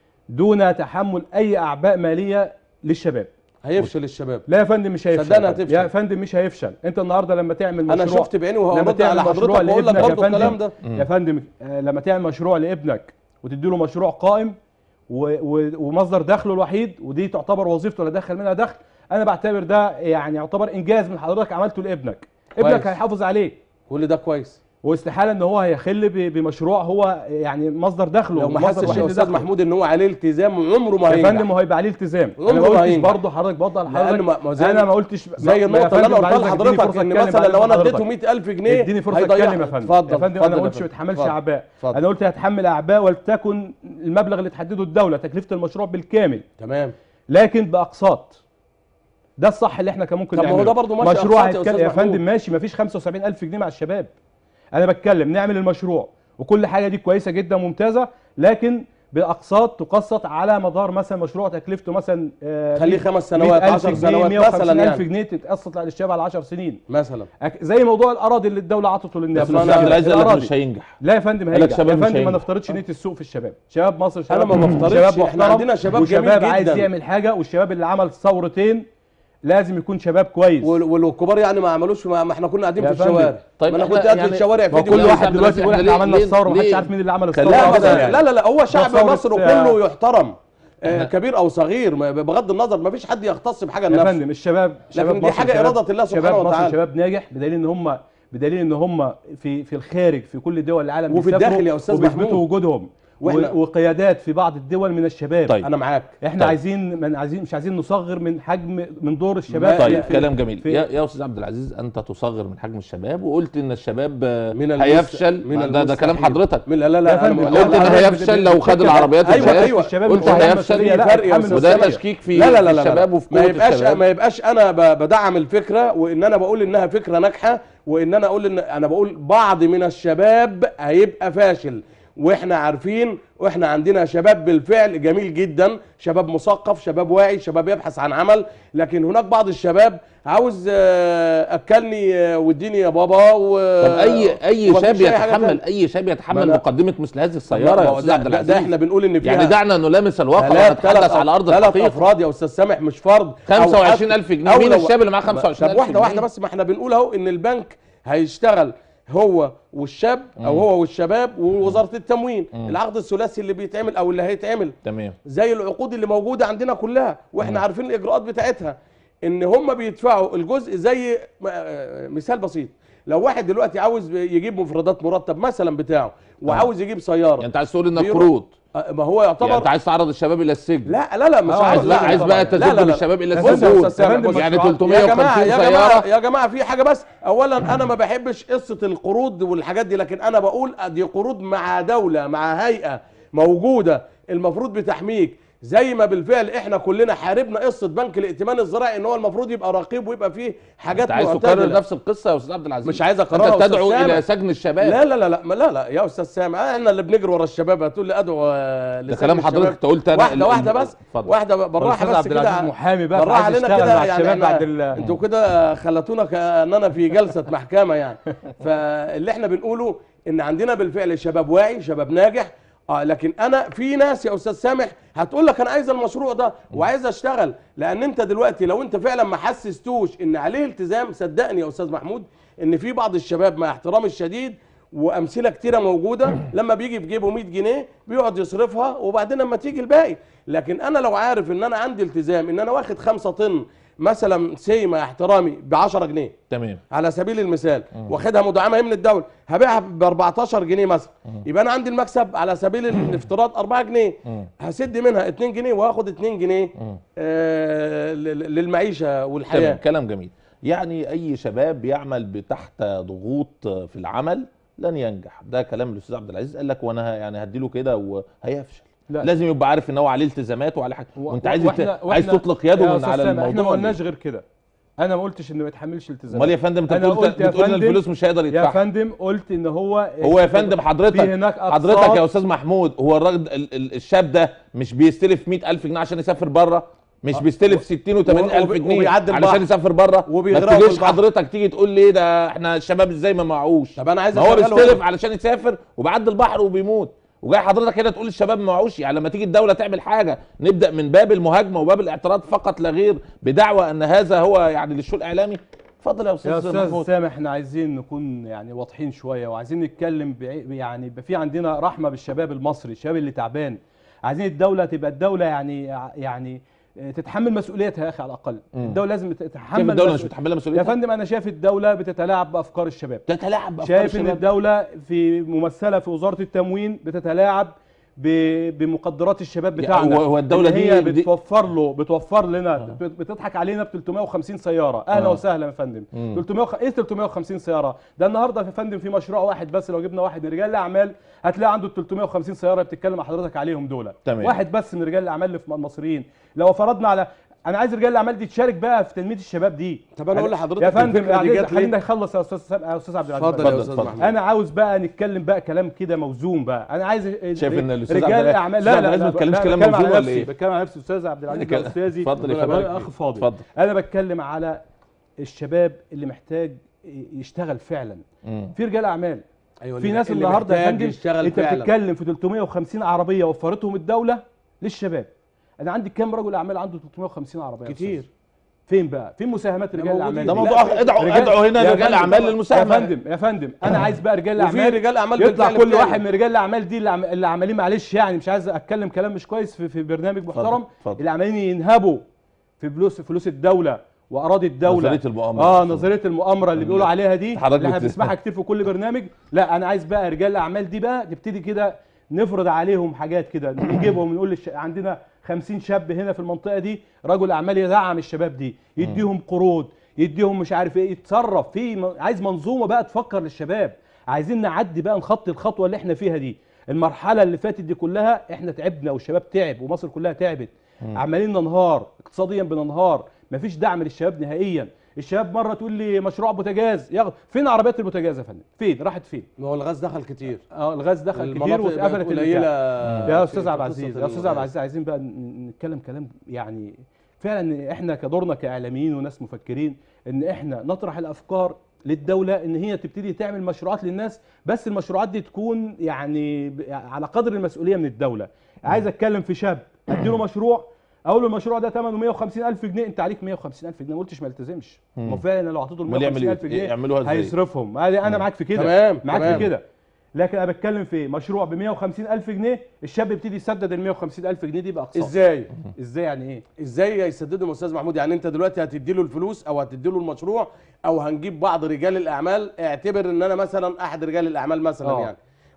دون تحمل اي اعباء ماليه للشباب هيفشل الشباب لا يا فندم مش هيفشل صدقني هتفشل. يا فندم مش هيفشل انت النهارده لما تعمل مشروع انا شفت بعيني وهو لما رد تعمل على مشروع حضرتك بقول لك لابنك يا برضه الكلام فندم ده يا فندم آه، لما تعمل مشروع لابنك وتدي له مشروع قائم و- و- ومصدر دخله الوحيد ودي تعتبر وظيفته اللي دخل منها دخل انا بعتبر ده يعني يعتبر انجاز من حضرتك عملته لابنك ابنك كويس. هيحافظ عليه كل ده كويس واستحاله ان هو هيخل ب- بمشروع هو يعني مصدر دخله لو ما مصدر حسش وحيد يا استاذ لدخله. محمود ان هو عليه التزام عمره ما يا هينجح فندم هو هيبقى عليه التزام انا عمره ما ما قلتش هينجح. برضه حضرتك بوضح لأن لحضرتك ما- ما زي- انا ما قلتش زي ما- النقطه يا اللي انا فندم قلتها بعد إذنك اديني لحضرتك فرصة ان أتكلم مثلا بعد لو انا إذن اديته حضرتك. 100000 جنيه اديني فرصه هيضيعها. اتكلم يا فندم اتفضل يا فندم اتفضل انا ما يا قلتش ما فندم. يتحملش اتفضل. اعباء اتفضل. انا قلت هتحمل اعباء ولتكن المبلغ اللي تحدده الدوله تكلفه المشروع بالكامل تمام لكن باقساط ده الصح اللي احنا كان ممكن طب ما هو نعمله ده برضه ماشي مشروع أقساط يا هيتكلم أستاذ يا فندم محمود. ماشي ما فيش 75000 جنيه مع الشباب انا بتكلم نعمل المشروع وكل حاجه دي كويسه جدا ممتازه لكن باقساط تقسط على مدار مثلا مشروع تكلفته مثلا آه، خليه مية- خمس سنوات، مية ألف عشر جنيه، سنوات 150 مثلاً ألف يعني. جنيه تتقسط للشباب على 10 سنين مثلا أك- زي موضوع الاراضي اللي الدوله عطته للناس بس ما الاستاذ عبد العزيز قال لك الأراضي. مش هينجح لا يا فندم قال لك هينجح شباب يا مش فندم ما هينجح. نفترضش نيه السوق في الشباب شباب مصر شباب أنا ما بفترضش، شباب إحنا محترم عندنا شباب وشباب جميل عايز جداً. يعمل حاجه والشباب اللي عمل ثورتين لازم يكون شباب كويس وال- والكبار يعني ما عملوش ما ما احنا كنا قاعدين يا في فندم. الشوارع طيب ما انا إحنا كنت قاعد في يعني- الشوارع ما فيديو كل يعني. واحد دلوقتي يقول احنا ليه- عملنا ليه- الثوره محدش ليه- عارف مين اللي عمل خلينا الثوره لا كده أصلاً لا لا لا, لا هو شعب ثورة، مصر آه، كله يحترم آه، كبير او صغير ما- بغض النظر ما فيش حد يختص بحاجه يا لنفسه فندم الشباب شباب دي مصر حاجة شباب- إرادة الله سبحانه شباب مصر وتعالى. شباب ناجح بدليل ان هم بدليل ان هم في في الخارج في كل دول العالم وفي بيسافروا الداخل يا أستاذ وبيثبتوا محمود. وجودهم واحنا و- وقيادات في بعض الدول من الشباب طيب. انا معاك احنا طيب. عايزين من عايزين مش عايزين نصغر من حجم من دور الشباب ما- طيب في- كلام جميل في- يا, يا استاذ عبد العزيز انت تصغر من حجم الشباب وقلت ان الشباب آه، من المست- هيفشل من ده, ده كلام المستحيل. حضرتك من لا لا يا لا فندم، أنا- قلت لا، ان لا، هيفشل لو خد العربيات أيوة، الجاز. أيوة. الشباب قلت مش هيعمل هيفشل مسؤولية، لا، فرق يا يتحمل أستاذ. وده مسؤولية. تشكيك في لا لا لا في لا الشباب لا. وفي ما قوه يبقاش الشباب ما يبقاش انا ب- بدعم الفكره وان انا بقول انها فكره ناجحه وان انا اقول ان انا بقول بعض من الشباب هيبقى فاشل واحنا عارفين واحنا عندنا شباب بالفعل جميل جدا شباب مثقف شباب واعي شباب يبحث عن عمل لكن هناك بعض الشباب عاوز آه، اكلني آه، واديني يا بابا و طب اي اي ومفيش شاب أي حاجة يتحمل تانية. اي شاب ما يتحمل أنا- مقدمه مثل هذه ما السياره يا هو استاذ ده, عبد ده, العزيز ده احنا بنقول ان فيها يعني دعنا نلامس الواقع ثلاث ونتحدث على ارض ثلاث الحقيقه افراد يا استاذ سامح مش فرد أو 25000 حتى- جنيه أو مين لو- الشاب اللي معاه 25000 طب واحده واحده جنيه؟ بس ما احنا بنقول اهو ان البنك هيشتغل هو والشاب او هو والشباب ووزاره التموين العقد الثلاثي اللي بيتعمل او اللي هيتعمل تمام زي العقود اللي موجوده عندنا كلها واحنا عارفين الاجراءات بتاعتها ان هم بيدفعوا الجزء زي م- آه، مثال بسيط لو واحد دلوقتي عاوز يجيب مفردات مرتب مثلا بتاعه وعاوز يجيب سياره يعني انت عايز تقول انك بيروح- قروض آه، ما هو يعني يعتبر انت عايز تعرض الشباب الى السجن لا لا لا مش آه، عايز لا طبعاً. عايز بقى لا، لا، تسجل لا. الشباب الى بص يا السجون أستاذ سامح، بص. يعني يا 350 جماعه يا سياره جماعه يا جماعه في حاجه بس اولا انا ما بحبش قصه القروض والحاجات دي لكن انا بقول دي قروض مع دوله مع هيئه موجوده المفروض بتحميك زي ما بالفعل احنا كلنا حاربنا قصه بنك الائتمان الزراعي ان هو المفروض يبقى رقيب ويبقى فيه حاجات انت عايز تكرر معتدله نفس القصه يا استاذ عبد العزيز مش عايز أكررها يا انت أستاذ تدعو سامح. الى سجن الشباب لا لا لا لا ما- لا لا يا استاذ سامح احنا اللي بنجري ورا الشباب هتقول لي ادعو آه، ده لسجن كلام الشباب. حضرتك انت قلت انا ال- واحده واحده ال- بس اتفضل. واحده بالراحه والأستاذ بس عبد العزيز كده محامي بقى بالراحه فعايز علينا يشتغل كده مع يعني الشباب احنا- بعد ال- انتوا كده خلتونا كاننا في جلسه محكمه يعني فاللي احنا بنقوله ان عندنا بالفعل شباب واعي شباب ناجح اه لكن انا في ناس يا استاذ سامح هتقول لك انا عايز المشروع ده وعايز اشتغل لان انت دلوقتي لو انت فعلا ما حسستوش ان عليه التزام صدقني يا استاذ محمود ان في بعض الشباب مع احترامي الشديد وامثله كتيره موجوده لما بيجي في جيبه 100 جنيه بيقعد يصرفها وبعدين لما تيجي الباقي لكن انا لو عارف ان انا عندي التزام ان انا واخد 5 طن مثلا سي مع احترامي ب 10 جنيه تمام على سبيل المثال واخدها مدعمه هي من الدوله هبيعها ب 14 جنيه مثلا يبقى انا عندي المكسب على سبيل الافتراض 4 جنيه هسد منها 2 جنيه وهاخد 2 جنيه آه لل- للمعيشه والحياه تمام كلام جميل يعني اي شباب يعمل تحت ضغوط في العمل لن ينجح ده كلام الاستاذ عبد العزيز قال لك وانا ه- يعني هديله كده وهيفشل لا. لازم يبقى عارف ان هو عليه التزامات وعليه حاجه و- وانت عايز وإحنا- يت- عايز وإحنا- تطلق يده يا من أستاذ على سامح، الموضوع احنا ما ولا قلناش إيه؟ غير كده انا ما قلتش انه ما يتحملش التزامات امال يا فندم انت أنا بتقول قلت يا بتقول ان فندم- الفلوس مش هيقدر يا يدفعها فندم قلت ان هو هو يا فندم حضرتك في هناك حضرتك أقساط. يا استاذ محمود هو الراجل ال- ال- الشاب ده مش بيستلف 100000 جنيه عشان يسافر بره مش بيستلف 60 و80 الف وبي- جنيه وبيعدي البحر. علشان يسافر بره ما وبيغرقوا في تجيش البحر. حضرتك تيجي تقول لي إيه ده احنا الشباب ازاي ما معهوش طب انا عايز ما هو أشغله بيستلف هنا. علشان علشان يسافر وبيعدي البحر وبيموت وجاي حضرتك هنا تقول الشباب ما معهوش يعني لما تيجي الدوله تعمل حاجه نبدا من باب المهاجمه وباب الاعتراض فقط لا غير بدعوى ان هذا هو يعني للشو الاعلامي اتفضل يا استاذ يا استاذ محمود سامح احنا عايزين نكون يعني واضحين شويه وعايزين نتكلم بعي- يعني يبقى في عندنا رحمه بالشباب المصري الشباب اللي تعبان عايزين الدوله تبقى الدوله يعني يعني تتحمل مسؤوليتها يا اخي على الاقل الدوله لازم كيف تتحمل الدوله مش مسؤول- متحمله يا مسؤوليتها فندم انا شايف الدوله بتتلاعب بافكار الشباب تتلاعب بأفكار شايف ان الشباب. الدوله في ممثله في وزاره التموين بتتلاعب ب- بمقدرات الشباب يا- بتاعنا هو- هو الدولة إن هي دي- دي- بتوفر له بتوفر لنا بت- بتضحك علينا ب 350 سياره اهلا آه. وسهلا يا فندم 300 وخ- ايه 350 سياره ده النهارده يا فندم في مشروع واحد بس لو جبنا واحد من رجال الاعمال هتلاقي عنده 350 سياره بتتكلم مع حضرتك عليهم دول تمام. واحد بس من رجال الاعمال اللي في المصريين لو فرضنا على انا عايز رجال الاعمال دي تشارك بقى في تنميه الشباب دي طب أنا أقول لحضرتك يا فندم الفكرة دي يعني جت ليه؟ خلينا نخلص يا استاذ سام- يا استاذ عبد العزيز اتفضل بقى. يا اتفضل، استاذ اتفضل. محمود انا عاوز بقى نتكلم بقى كلام كده موزون بقى انا عايز شايف ان الاستاذ عبد رجال العزيز- اعمال الأستاذ لا عبد لا العزيز لا ما بيتكلمش لا، كلام بتكلم على موزون ولا نفسي، إيه؟ بتكلم على نفسي استاذ عبد العزيز كلام- ده استاذي اتفضل يا أنا فندم. اخ فاضل اتفضل. انا بتكلم على الشباب اللي محتاج يشتغل فعلا مم. في رجال اعمال أيوة في اللي- ناس اللي النهارده يا محتاج فندم يشتغل انت فعلا. بتتكلم في 350 عربيه وفرتهم الدوله للشباب انا عندي كام رجل اعمال عنده 350 عربيه يا كتير. أستاذ؟ فين بقى فين مساهمات رجال موجودين. الاعمال ده دي؟ موضوع لا، ادعوا رجال- ادعوا هنا يا رجال فندم اعمال طبعا. للمساهمه يا فندم يا فندم انا عايز بقى رجال وفي الاعمال رجال أعمال يطلع بالفعل كل بتعمل. واحد من رجال الاعمال دي اللي عم- اللي عمالين معلش يعني مش عايز اتكلم كلام مش كويس في, في برنامج محترم اتفضل. اللي عمالين ينهبوا في فلوس فلوس الدوله واراضي الدوله نظرية المؤامرة. اه نظريه المؤامره اللي بيقولوا عليها دي حضرتك اللي احنا بت- بنسمعها كتير في كل برنامج لا انا عايز بقى رجال الاعمال دي بقى تبتدي كده نفرض عليهم حاجات كده نجيبهم نقول للش... عندنا 50 شاب هنا في المنطقه دي رجل اعمال يدعم الشباب دي يديهم قروض يديهم مش عارف ايه يتصرف في م- عايز منظومه بقى تفكر للشباب عايزين نعدي بقى نخطي الخطوه اللي احنا فيها دي المرحله اللي فاتت دي كلها احنا تعبنا والشباب تعب ومصر كلها تعبت عمالين ننهار اقتصاديا بننهار مفيش دعم للشباب نهائيا الشباب مره تقول لي مشروع بوتاجاز ياخد فين عربيات البوتاجاز يا فندم فين راحت فين ما هو الغاز دخل كتير اه الغاز دخل كتير المناطق بقت واتقفلت قليله البتاع. يا استاذ في عبد قصة العزيز يا استاذ عبد الغاز. العزيز عايزين بقى ن- نتكلم كلام يعني فعلا احنا كدورنا كاعلاميين وناس مفكرين ان احنا نطرح الافكار للدوله ان هي تبتدي تعمل مشروعات للناس بس المشروعات دي تكون يعني ب- على قدر المسؤوليه من الدوله عايز اتكلم في شاب اديله مشروع اقول له المشروع ده ثمنه 150 الف جنيه انت عليك 150 الف جنيه ما قلتش ما التزمش ما هو فعلا لو اعطيته ال أمال يعمل 150 إيه؟ الف جنيه يعملوها إزاي؟ هيصرفهم انا أنا معاك في كده تمام، معاك تمام. في كده لكن انا بتكلم في مشروع ب 150 الف جنيه الشاب يبتدي يسدد ال 150 الف جنيه دي باقساط ازاي ازاي يعني ايه ازاي يسددهم يا استاذ محمود يعني انت دلوقتي هتدي له الفلوس او هتدي له المشروع او هنجيب بعض رجال الاعمال اعتبر ان انا مثلا احد رجال الاعمال مثلا آه. يعني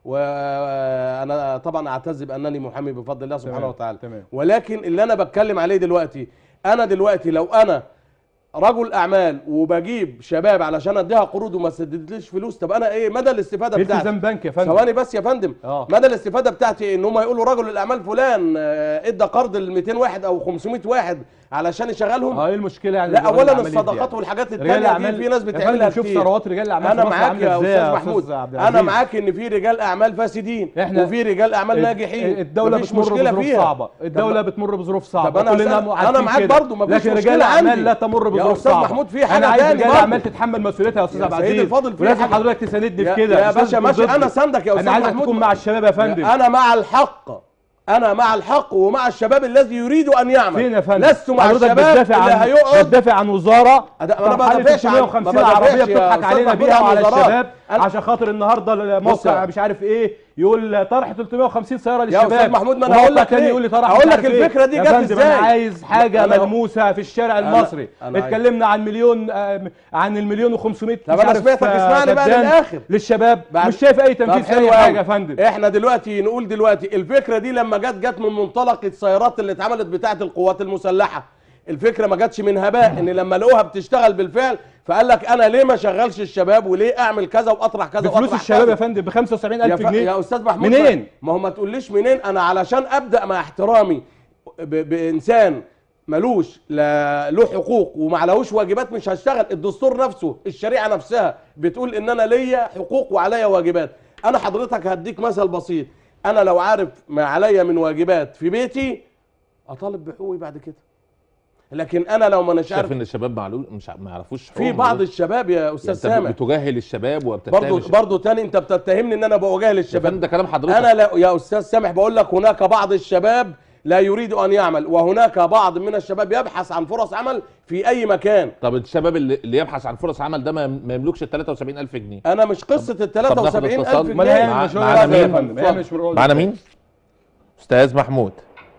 وانا طبعا اعتز بانني محامي بفضل الله سبحانه تمام، وتعالى تمام. ولكن اللي انا بتكلم عليه دلوقتي انا دلوقتي لو انا رجل اعمال وبجيب شباب علشان اديها قروض وما سددتليش فلوس طب انا ايه مدى الاستفاده في بتاعتي التزام بنك يا فندم ثواني بس يا فندم آه. مدى الاستفاده بتاعتي إيه؟ ان هم يقولوا رجل الاعمال فلان آه، ادى قرض ل 200 واحد او 500 واحد علشان يشغلهم اه ايه المشكله يعني لا رجال اولا الأعمال يدي الصدقات يعني. والحاجات رجال التانية الاعمال دي في ناس يا بتعملها فندم شوف كتير ثروات رجال الاعمال انا في مصر معاك عاملة يا إزاي استاذ محمود عبد انا العزيز؟ معاك ان في رجال اعمال فاسدين إحنا- وفي رجال اعمال ال- ناجحين الدوله مفيش بتمر مشكله بظروف فيها صعبه الدوله طب- بتمر بظروف صعبه طب أنا كلنا أسأل- عارفين أنا معاك كده. برضو، مفيش لكن رجال مشكلة الاعمال عندي. لا تمر يا بظروف أستاذ صعبه محمود في حاجة انا عايز تاني رجال برضو. الاعمال تتحمل مسؤوليتها يا استاذ يا عبد سيدي العزيز الفاضل، في ولازم حاجة- حضرتك تساندني يا- في كده يا مش لازم باشا تكون ماشي، ضدي. أنا ساندك يا أستاذ انا عايزك محمود. تكون مع الشباب يا فندم انا مع الحق انا مع الحق ومع الشباب الذي يريد ان يعمل فين يا فندم لست مع حضرتك الشباب بتدافع اللي عن هيقعد بتدافع عن وزاره أنا- أنا ما طرحالي بدافعش عن- 350 ما بدافعش عربيه يا بتضحك أستاذ علينا محمود بيها عن وعلى وزارات. الشباب أنا- عشان خاطر النهارده بص الموقع يا- مش عارف ايه يقول طرح 350 سياره للشباب أستاذ محمود، ما أنا وموقع هقول لك تاني ليه. يقول لي طرح هقول مش لك عارف إيه. الفكرة دي يا جت فندم إزاي؟ انا عايز حاجه أنا- ملموسه في الشارع أنا- المصري أنا عايز- اتكلمنا عن مليون آه، عن المليون و500 طب أنا سمعتك، اسمعني بقى للآخر. للشباب بعد- مش شايف اي طب تنفيذ في حلو اي أوي. حاجه يا فندم احنا دلوقتي نقول دلوقتي الفكره دي لما جت جت من منطلق السيارات اللي اتعملت بتاعه القوات المسلحه الفكره ما جاتش من هباء ان لما لقوها بتشتغل بالفعل فقال لك انا ليه ما شغلش الشباب وليه اعمل كذا واطرح كذا بفلوس واطرح الشباب كذا. يا فندم ب يا, 75000 ف... جنيه يا استاذ محمود منين؟ ما هو ما تقوليش منين انا علشان ابدا مع احترامي ب... بانسان ملوش لا له حقوق وما عليهوش واجبات مش هشتغل الدستور نفسه الشريعه نفسها بتقول ان انا ليا حقوق وعليا واجبات انا حضرتك هديك مثل بسيط انا لو عارف ما عليا من واجبات في بيتي اطالب بحقوقي بعد كده لكن انا لو ما مش عارف شايف ان الشباب معلول مش ع- ما يعرفوش في حقوقهم بعض دول. الشباب يا استاذ يعني انت سامح بتجاهل الشباب وبتتهم برضو الشباب. برضو تاني انت بتتهمني ان انا بواجه يا للشباب فندم ده كلام حضرتك انا لا يا استاذ سامح بقول لك هناك بعض الشباب لا يريد ان يعمل وهناك بعض من الشباب يبحث عن فرص عمل في اي مكان طب الشباب اللي, اللي يبحث عن فرص عمل ده ما ما يملكش ال 73000 جنيه انا مش قصه ال طب ناخد 73000 اتصال. جنيه امال هيعمل مع- مشروع معانا ازاي يا مين؟ فندم هيعمل مشروع معانا إزاي؟ مين استاذ محمود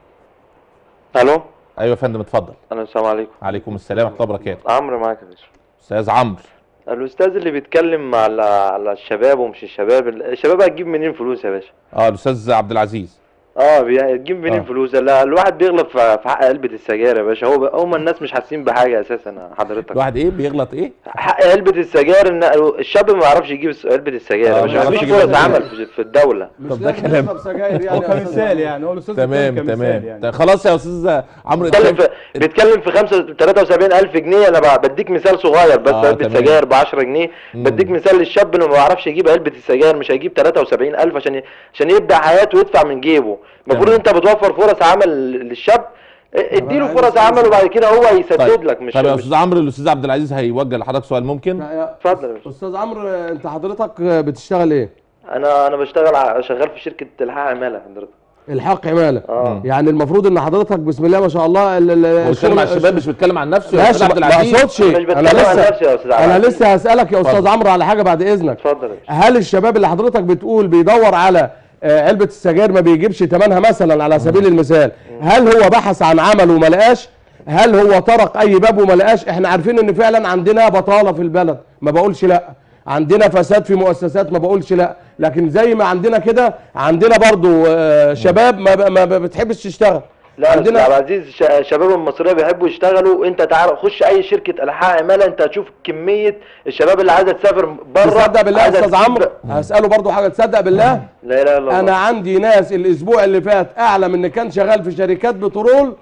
الو ايوه يا فندم اتفضل الو السلام عليكم عليكم السلام ورحمه الله وبركاته عمرو معاك يا باشا استاذ عمرو الاستاذ اللي بيتكلم على على الشباب ومش الشباب الشباب هتجيب منين فلوس يا باشا اه الاستاذ عبد العزيز اه بي- هتجيب منين آه. فلوس لا الواحد بيغلط في في حق علبه السجاير يا باشا هو هم الناس مش حاسين بحاجه اساسا حضرتك الواحد ايه بيغلط ايه حق علبه السجاير ان الشاب ما يعرفش يجيب الس- علبه السجاير آه، يا ما باشا يعرفش مفيش يجيب فرص السجاير. عمل في- في الدوله مش طب ده لازم كلام. نشرب سجاير يعني هو يا كمثال أستاذ يعني هو الاستاذ تمام بيتكلم كمثال تمام يعني. طيب خلاص يا استاذ عمرو انت بيتكلم شايف- في بيتكلم في 73000 جنيه انا ب- بديك مثال صغير بس آه، علبه تمام. سجاير ب 10 جنيه مم. بديك مثال للشاب اللي ما بيعرفش يجيب علبه السجاير مش هيجيب 73000 عشان ي- عشان يبدا حياته ويدفع من جيبه المفروض تمام. انت بتوفر فرص عمل للشاب ا- اديله عايز فرص أسأل عمل وبعد كده هو يسدد طيب لك مش طيب يا مش- استاذ عمرو الاستاذ عبد العزيز هيوجه لحضرتك سؤال ممكن يا- اتفضل يا باشا. استاذ عمرو انت حضرتك بتشتغل ايه انا انا بشتغل ع- شغال في شركه الحاق عماله حضرتك الحق عماله اه يعني المفروض ان حضرتك بسم الله ما شاء الله ال- ال- هو بيتكلم عن الشغل- الشباب مش بيتكلم عن نفسه يا ماشي استاذ عبد ما العزيز اقصدش مش انا بتكلم عن لسه نفسي يا استاذ انا عبد لسه هسالك يا استاذ اتفضل. عمرو على حاجه بعد اذنك اتفضل يا باشا. هل الشباب اللي حضرتك بتقول بيدور على آه، علبه السجاير ما بيجيبش ثمنها مثلا على سبيل المثال هل هو بحث عن عمل وما لقاش هل هو طرق اي باب وما لقاش احنا عارفين ان فعلا عندنا بطاله في البلد ما بقولش لا عندنا فساد في مؤسسات ما بقولش لا لكن زي ما عندنا كده عندنا برضو آه، شباب ما ب- ما ب- بتحبش تشتغل لا عندنا عندنا عبد العزيز ش- شباب المصريه بيحبوا يشتغلوا انت تعال خش اي شركه الحاق عماله انت هتشوف كميه الشباب اللي عايزه تسافر بره تصدق بالله يا عايزة استاذ تسيب- عمرو هساله برضو حاجه تصدق بالله لا اله الا الله انا عندي ناس الاسبوع اللي فات اعلم ان كان شغال في شركات بترول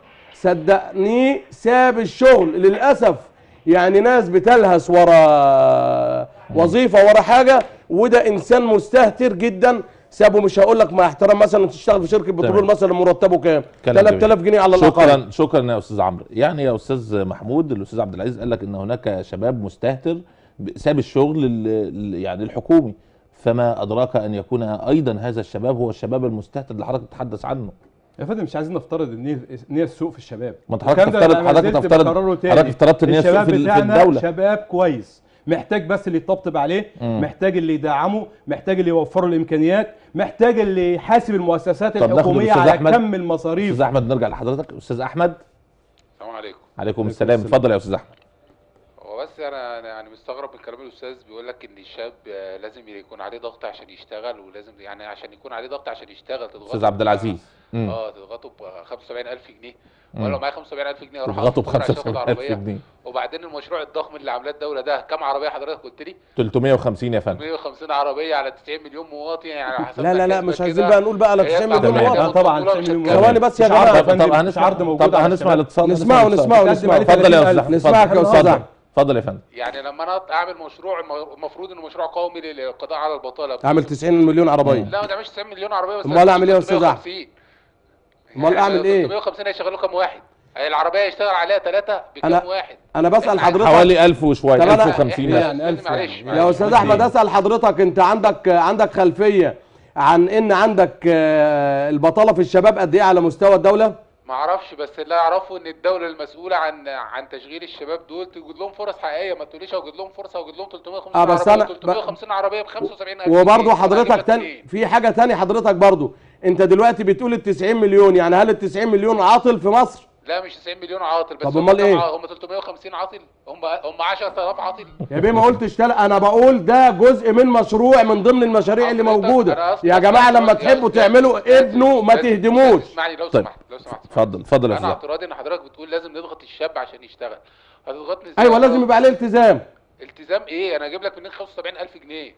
صدقني ساب الشغل للاسف يعني ناس بتلهس ورا وظيفه ورا حاجه وده انسان مستهتر جدا سابه مش هقول لك مع احترام مثلا تشتغل في شركه بترول تمام. مثلا مرتبه كام كلام 3000 جميل. جنيه على الاقل شكرا شكرا يا استاذ عمرو يعني يا استاذ محمود الاستاذ عبد العزيز قال لك ان هناك شباب مستهتر ب- ساب الشغل ال- ال- يعني الحكومي فما ادراك ان يكون ايضا هذا الشباب هو الشباب المستهتر اللي حضرتك تتحدث عنه يا فندم مش عايزين نفترض ان هي ان هي السوق في الشباب ما انت حضرتك الكلام ده تفترض- أنا ما حضرتك زلت تفترض- بكرره تاني. حضرتك افترضت إن هي السوق الشباب في ال- في بتاعنا الدولة. شباب كويس محتاج بس اللي يطبطب عليه مم. محتاج اللي يدعمه محتاج اللي يوفر له الامكانيات محتاج اللي يحاسب المؤسسات طب ناخد الحكوميه الأستاذ على أحمد. كم المصاريف استاذ احمد نرجع لحضرتك استاذ احمد السلام عليكم عليكم السلام اتفضل يا استاذ احمد هو بس انا انا يعني مستغرب من كلام الاستاذ بيقول لك ان الشاب آه، لازم يكون عليه ضغط عشان يشتغل ولازم يعني عشان يكون عليه ضغط عشان يشتغل تضغطه استاذ عبد العزيز مم. اه تضغطه ب 75000 جنيه مم. وانا لو معايا 75000 جنيه اروح تضغطه ب أخد عشان آخد 75000 عربية. جنيه وبعدين المشروع الضخم اللي عاملاه الدوله ده كام عربيه حضرتك قلت لي 350 يا فندم 150 عربيه على 90 مليون مواطن يعني على حسب لا لا لا الحسبة مش عايزين كده بقى نقول بقى على هي 90 يطلع مليون تمام. مواطن لا طبعا مش 90 مليون هتكلم. ثواني بس يا مش عرض جماعه يا فندم، طب مش هنسمع عرض موجود طب على هنسمع الشباب. الاتصال نسمعه هنسمع نسمعه الاتصال. نسمعه اتفضل يا استاذ احمد نسمعك يا اتفضل. أستاذ أحمد. اتفضل يا فندم يعني لما انا اعمل مشروع الم- المفروض انه مشروع قومي للقضاء على البطاله اعمل 90 مليون عربيه لا ما تعملش 90 مليون عربيه بس أمال أعمل إيه يا أستاذ أحمد؟ 350. أمال أعمل إيه؟ 350 هيشغلوا كام واحد؟ هي العربيه يشتغل عليها ثلاثه بكام أنا واحد؟ انا بسال حضرتك حوالي 1000 وشويه طب أنا- 1050 إحنا- مثلا يعني ألف معلش يعني. معلش. يا استاذ احمد اسال حضرتك انت عندك عندك خلفيه عن ان عندك آه، البطاله في الشباب قد ايه على مستوى الدوله ما اعرفش بس اللي اعرفه ان الدوله المسؤوله عن عن تشغيل الشباب دول توجد لهم فرص حقيقيه ما تقوليش اوجد لهم فرصه اوجد لهم 350 آه، بس عربيه أنا- 350 عربيه ب 75000 وبرضه حضرتك تاني في حاجه تاني حضرتك برضه انت دلوقتي بتقول ال 90 مليون يعني هل ال 90 مليون عاطل في مصر لا مش 90 مليون عاطل بس طب هم أمال كام إيه؟ ع- هم 350 عاطل هم هم 10000 عاطل يا بيه ما قلتش تل... انا بقول ده جزء من مشروع من ضمن المشاريع اللي حضرتك- موجوده أنا أصلاً يا جماعه أصلاً لما يا تحبوا أستاذ- تعملوا يا ابنه ما أستاذ- تهدموش اسمعني لو طيب. سمحت لو سمحت اتفضل اتفضل يا انا استاذ اعتراضي ان حضرتك بتقول لازم نضغط الشاب عشان يشتغل هتضغطني ازاي ايوه لازم يبقى عليه التزام التزام ايه انا اجيب لك منين 75000 جنيه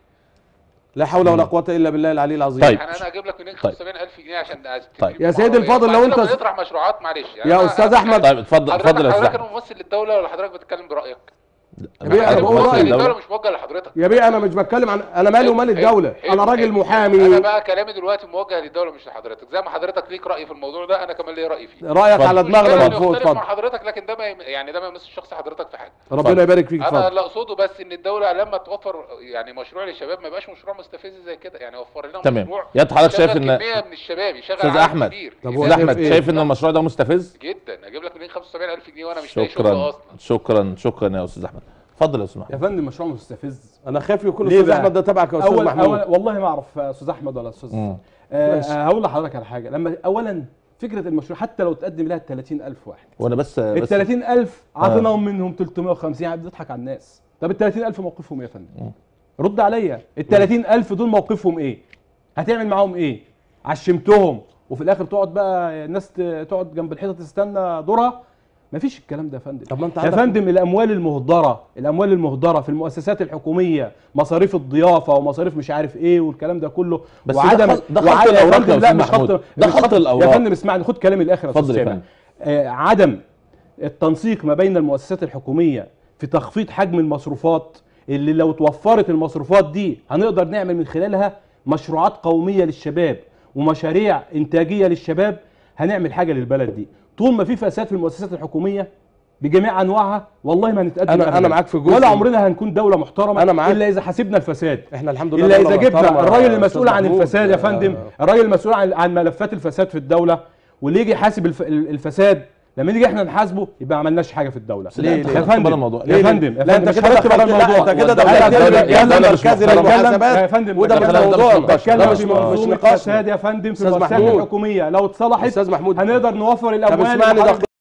لا حول ولا قوه الا بالله العلي العظيم طيب. يعني انا اجيب لك منين طيب. 75000 جنيه عشان أجيب طيب. يا لك سيدي عربية؟ الفاضل، لو وبعدين أنت- لما نطرح مشروعات معلش يعني يا أنا- أستاذ أنا- أحمد. طيب اتفضل حضرتك اتفضل يا استاذ حضرتك احمد انا ممثل للدوله ولا حضرتك بتتكلم برايك؟ يا بيه انا أنا بقول ممثل رايي الدولة. للدوله مش موجه لحضرتك يا بيه انا مش بتكلم عن انا مالي ومال حلو، الدوله حلو، انا راجل حلو. انا محامي بقى كلامي دلوقتي موجه للدوله مش لحضرتك زي ما حضرتك ليك راي في الموضوع ده انا كمان ليا راي فيه رايك اتفضل. على مش دماغنا كده من فوق يختلف مع اتفضل حضرتك لكن ده ما يم- يعني ده ما يمس شخص حضرتك في حاجه ربنا يبارك فيك انا اتفضل اللي اقصده بس ان الدوله لما توفر يعني مشروع للشباب ما يبقاش مشروع مستفز زي كده يعني وفر لنا تمام. مشروع يا أنت حضرتك شايف يشغل إن- كميه من الشباب يشغل استاذ عدد احمد كبير طب يبقى هو استاذ شايف احمد إيه؟ شايف ان المشروع ده مستفز جدا اجيب لك منين 75000 جنيه وانا مش لاقي شغل شكرا اصلا شكرا شكرا يا استاذ احمد اتفضل يا استاذ يا محمد فندم مشروع مستفز انا خايف يكون ليه استاذ بقى؟ احمد ده تبعك يا استاذ اول محمود أول والله ما اعرف استاذ احمد ولا استاذ مم. آه ماشي. آه، هقول لحضرتك على حاجه لما اولا فكره المشروع حتى لو تقدم لها 30000 واحد وانا بس ال بس 30000 عطيناهم منهم 350 يعني بنضحك على الناس طب ال 30000 موقفهم ايه يا فندم؟ رد عليا ال 30000 دول موقفهم ايه؟ هتعمل معاهم ايه؟ عشمتهم وفي الاخر تقعد بقى الناس ت- تقعد جنب الحيطه تستنى دورها مفيش الكلام ده يا فندم طب ما انت يا عندك فندم الاموال المهدره الاموال المهدره في المؤسسات الحكوميه مصاريف الضيافه ومصاريف مش عارف ايه والكلام ده كله بس ده خلط- ده خلط وعدم- يا الأوراق فندم يا لا أستاذ مش محمود. خلط ده مش خلط الأوراق. يا فندم اسمعني خد كلامي الاخر يا اتفضل استاذ يا سامع. فندم. آه، عدم التنسيق ما بين المؤسسات الحكوميه في تخفيض حجم المصروفات اللي لو توفرت المصروفات دي هنقدر نعمل من خلالها مشروعات قوميه للشباب ومشاريع انتاجيه للشباب هنعمل حاجه للبلد دي طول ما في فساد في المؤسسات الحكوميه بجميع انواعها والله ما هنتقدم أنا- أبداً. أنا معاك في جزء. ولا عمرنا هنكون دوله محترمه أنا معاك. الا اذا حاسبنا الفساد احنا الحمد لله الا دولة اذا جبنا محترمة يا الراجل أستاذ المسؤول عن محمود. الفساد يا آه، فندم الراجل المسؤول عن عن ملفات الفساد في الدوله واللي يجي يحاسب الف- الفساد لما نيجي احنا نحاسبه يبقى ما عملناش حاجه في الدوله ليه؟ ليه؟ يا خدت بره فندم الموضوع. يا ليه؟ فندم يا لا فندم انت مش كده خرجت بره دخلت لا الموضوع انت كده والدولة- دخلت الدولة- الجهاز الدولة مش المركزي محترمة. للمحاسبات يا فندم وده مش بتكلم- موضوعنا بتكلم ده مش في مش منظومة نقاشنا فساد يا فندم في أستاذ المؤسسات محمود. الحكوميه لو اتصلحت أستاذ محمود. هنقدر نوفر طب الاموال اسمعني اللي ده حضرتك